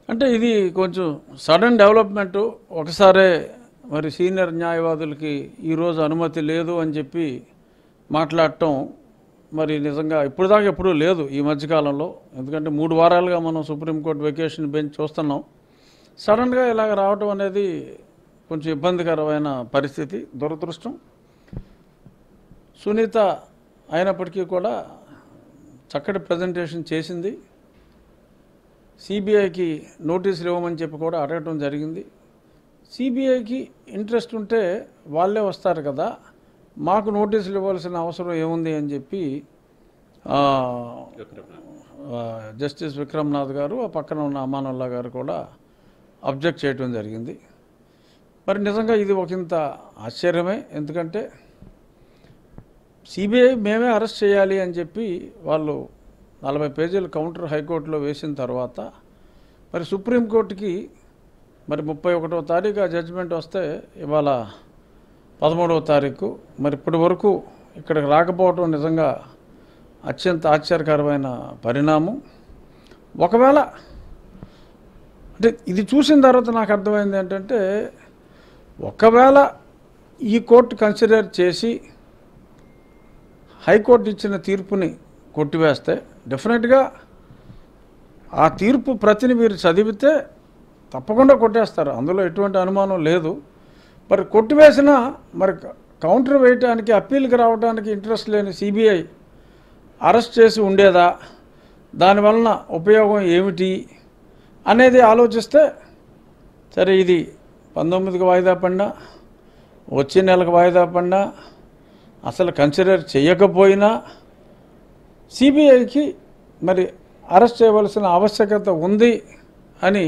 అంటే ఇది కొంచెం సడన్ డెవలప్మెంట్ ఒకసారే మరి సీనియర్ న్యాయవాదులకి ఈరోజు అనుమతి లేదు అని చెప్పి మాట్లాడటం మరి నిజంగా ఇప్పుడు దాకా ఎప్పుడూ లేదు ఈ మధ్యకాలంలో ఎందుకంటే మూడు వారాలుగా మనం సుప్రీంకోర్టు వెకేషన్ బెంచ్ చూస్తున్నాం సడన్గా ఇలాగ రావటం అనేది కొంచెం ఇబ్బందికరమైన పరిస్థితి దురదృష్టం సునీత అయినప్పటికీ కూడా చక్కటి ప్రజెంటేషన్ చేసింది సిబిఐకి నోటీసులు ఇవ్వమని చెప్పి కూడా అడగటం జరిగింది సిబిఐకి ఇంట్రెస్ట్ ఉంటే వాళ్ళే వస్తారు కదా మాకు నోటీసులు ఇవ్వాల్సిన అవసరం ఏముంది అని చెప్పి ఆ, ఆ, జస్టిస్ విక్రమ్నాథ్ గారు ఆ పక్కన ఉన్న అమానుల్లా గారు కూడా అబ్జెక్ట్ చేయడం జరిగింది మరి నిజంగా ఇది ఒకంత ఆశ్చర్యమే ఎందుకంటే సిబిఐ మేమే అరెస్ట్ చేయాలి అని చెప్పి వాళ్ళు నలభై పేజీలు కౌంటర్ హైకోర్టులో వేసిన తర్వాత మరి సుప్రీంకోర్టుకి మరి ముప్పై ఒకటో తారీఖు ఆ జడ్జిమెంట్ వస్తే ఇవాళ పదమూడవ తారీఖు మరి ఇప్పటి వరకు ఇక్కడికి రాకపోవడం నిజంగా అత్యంత ఆశ్చర్యకరమైన పరిణామం ఒకవేళ అంటే ఇది చూసిన తర్వాత నాకు అర్థమైంది ఏంటంటే ఒకవేళ ఈ కోర్టు కన్సిడర్ చేసి హైకోర్టు ఇచ్చిన తీర్పుని కొట్టివేస్తే డెఫినెట్గా ఆ తీర్పు ప్రతిని మీరు చదివితే తప్పకుండా కొట్టేస్తారు అందులో ఎటువంటి అనుమానం లేదు మరి కొట్టివేసినా మరి కౌంటర్ వేయటానికి అప్పీల్కి రావడానికి ఇంట్రెస్ట్ లేని సిబిఐ అరెస్ట్ చేసి ఉండేదా దానివలన ఉపయోగం ఏమిటి అనేది ఆలోచిస్తే సరే ఇది పంతొమ్మిదికి వాయిదా పడినా వచ్చే నెలకు వాయిదా పడినా అసలు కన్సిడర్ చేయకపోయినా సిబిఐకి మరి అరెస్ట్ చేయవలసిన ఆవశ్యకత ఉంది అని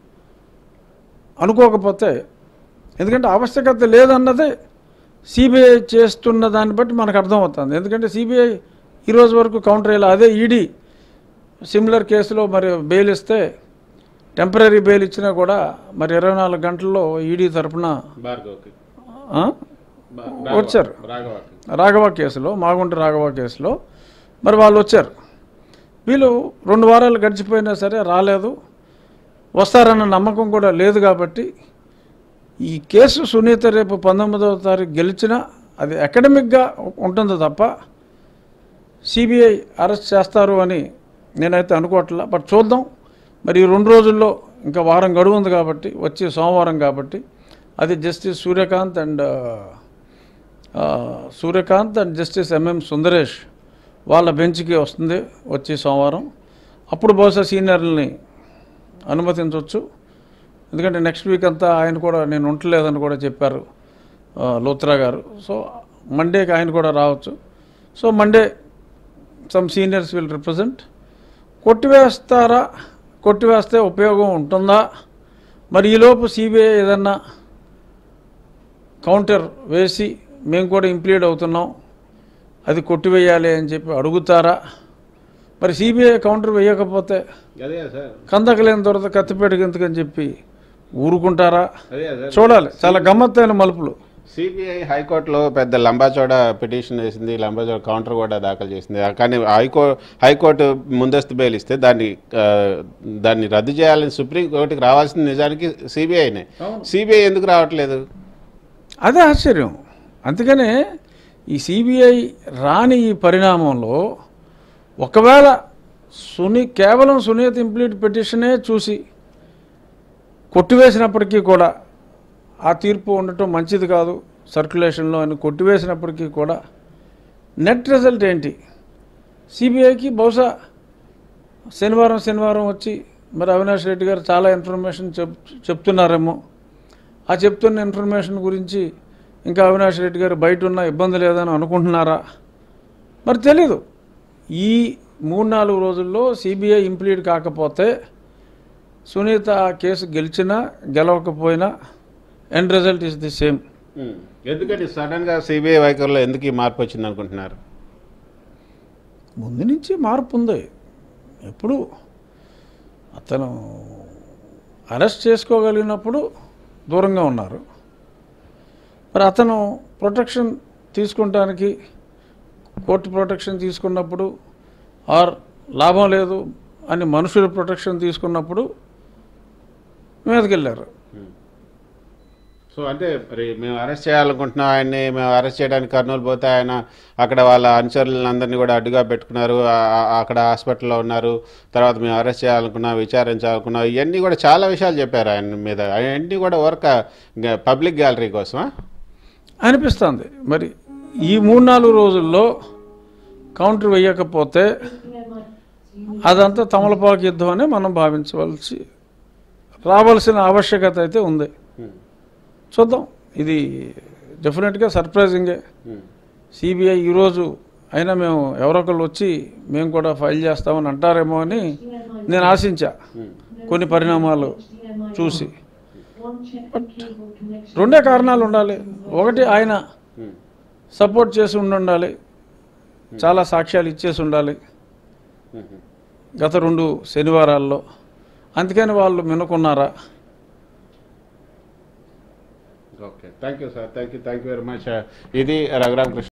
అనుకోకపోతే ఎందుకంటే ఆవశ్యకత లేదన్నదే సిబిఐ చేస్తున్న దాన్ని బట్టి మనకు అర్థమవుతుంది ఎందుకంటే సిబిఐ ఈరోజు వరకు కౌంటర్ అయ్యేలా అదే ఈడీ సిమిలర్ కేసులో మరి బెయిల్ ఇస్తే టెంపరీ బెయిల్ ఇచ్చినా కూడా మరి ఇరవై నాలుగు గంటల్లో ఈడీ తరపున భార్గవ్కి ఆ, వచ్చారు రాఘవకి రాఘవ కేసులో మాగుంట రాఘవ కేసులో మరి వాళ్ళు వచ్చారు వీళ్ళు రెండు వారాలు గడిచిపోయినా సరే రాలేదు వస్తారన్న నమ్మకం కూడా లేదు కాబట్టి ఈ కేసు సునీత రేపు పంతొమ్మిదవ తారీఖు గెలిచినా అది అకాడమిక్గా ఉంటుంది తప్ప సిబిఐ అరెస్ట్ చేస్తారు అని నేనైతే అనుకోవట్లా బట్ చూద్దాం మరి ఈ రెండు రోజుల్లో ఇంకా వారం గడువు ఉంది కాబట్టి వచ్చే సోమవారం కాబట్టి అది జస్టిస్ సూర్యకాంత్ అండ్ ఆ, సూర్యకాంత్ అండ్ జస్టిస్ ఎంఎం సుందరేష్ వాళ్ళ బెంచ్కి వస్తుంది వచ్చే సోమవారం అప్పుడు బహుశా సీనియర్లని అనుమతించవచ్చు ఎందుకంటే నెక్స్ట్ వీక్ అంతా ఆయన కూడా నేను ఉండలేదని కూడా చెప్పారు ఆ, లోత్రా గారు సో మండేకి ఆయన కూడా రావచ్చు so Monday some seniors will represent కొట్టివేస్తారా కొట్టివేస్తే ఉపయోగం ఉంటుందా మరి ఈలోపు సిబిఐ ఏదన్నా కౌంటర్ వేసి మేము కూడా ఇంప్లీడ్ అవుతున్నాం అది కొట్టివేయాలి అని చెప్పి అడుగుతారా మరి సిబిఐ కౌంటర్ వేయకపోతే అదే సార్ కందకలేని దొరద కత్తిపేటకి ఎందుకని చెప్పి ఊరుకుంటారా అదే సార్ చూడాలి చాలా గమ్మత్తైన మలుపులు సిబిఐ హైకోర్టులో పెద్ద లంబాచోడ పిటిషన్ వేసింది లంబాచోడ కౌంటర్ కూడా దాఖలు చేసింది కానీ హైకో హైకోర్టు ముందస్తు బెయిల్ ఇస్తే దాన్ని ఆ, దాన్ని రద్దు చేయాలని సుప్రీంకోర్టుకి రావాల్సిన నిజానికి సిబిఐనే సిబిఐ ఎందుకు రావట్లేదు అదే ఆశ్చర్యం అందుకనే ఈ సిబిఐ రాని ఈ పరిణామంలో ఒకవేళ సుని కేవలం సునీత ఇంప్లీట్ పిటిషనే చూసి కొట్టివేసినప్పటికీ కూడా ఆ తీర్పు ఉండటం మంచిది కాదు సర్క్యులేషన్లో అని కొట్టివేసినప్పటికీ కూడా నెట్ రిజల్ట్ ఏంటి సిబిఐకి బహుశా శనివారం శనివారం వచ్చి మరి అవినాష్ రెడ్డి గారు చాలా ఇన్ఫర్మేషన్ చెప్ చెప్తున్నారేమో ఆ చెప్తున్న ఇన్ఫర్మేషన్ గురించి ఇంకా అవినాష్ రెడ్డి గారు బయట ఉన్న ఇబ్బంది లేదని అనుకుంటున్నారా మరి తెలీదు ఈ మూడు నాలుగు రోజుల్లో సిబిఐ ఇంప్లీడ్ కాకపోతే సునీత ఆ కేసు గెలిచినా గెలవకపోయినా end result is the same ఎందుకని సడన్ గా సిబిఐ వైఖరిలో ఎందుకు ఈ మార్పు వచ్చింది అనుకుంటున్నారు ముందు నుంచి మార్పు ఉంది ఎప్పుడు అతను అరెస్ట్ చేసుకోగలిగినప్పుడు దూరంగా ఉన్నారు మరి అతను ప్రొటెక్షన్ తీసుకుంటానికి కోర్టు ప్రొటెక్షన్ తీసుకున్నప్పుడు ఆర్ లాభం లేదు అని మనుషుల ప్రొటెక్షన్ తీసుకున్నప్పుడు మీదకి వెళ్ళారు సో అంటే మరి మేము అరెస్ట్ చేయాలనుకుంటున్నాం ఆయన్ని మేము అరెస్ట్ చేయడానికి కర్నూలు పోతే ఆయన అక్కడ వాళ్ళ అనుచరులను అందరినీ కూడా అడ్డుగా పెట్టుకున్నారు ఆ- ఆ- అక్కడ హాస్పిటల్లో ఉన్నారు తర్వాత మేము అరెస్ట్ చేయాలనుకున్నాం విచారించాలనుకున్నాం ఇవన్నీ కూడా చాలా విషయాలు చెప్పారు ఆయన మీద అవన్నీ కూడా వర్క్ పబ్లిక్ గ్యాలరీ కోసమా అనిపిస్తుంది మరి ఈ మూడు నాలుగు రోజుల్లో కౌంటర్ వేయకపోతే అదంతా తమలపాకు యుద్ధం అని మనం భావించవలసి రావాల్సిన ఆవశ్యకత అయితే ఉంది చూద్దాం ఇది డెఫినెట్గా సర్ప్రైజింగే సిబిఐ ఈరోజు అయినా మేము ఎవరొకళ్ళు వచ్చి మేము కూడా ఫైల్ చేస్తామని అంటారేమో అని నేను ఆశించా కొన్ని పరిణామాలు చూసి రెండే కారణాలు ఉండాలి ఒకటి ఆయన సపోర్ట్ చేసి ఉండి ఉండాలి చాలా సాక్ష్యాలు ఇచ్చేసి ఉండాలి గత రెండు శనివారాల్లో అందుకని వాళ్ళు మినుకున్నారా okay thank you sir thank you thank you very much ఇది రఘురామ కృష్ణ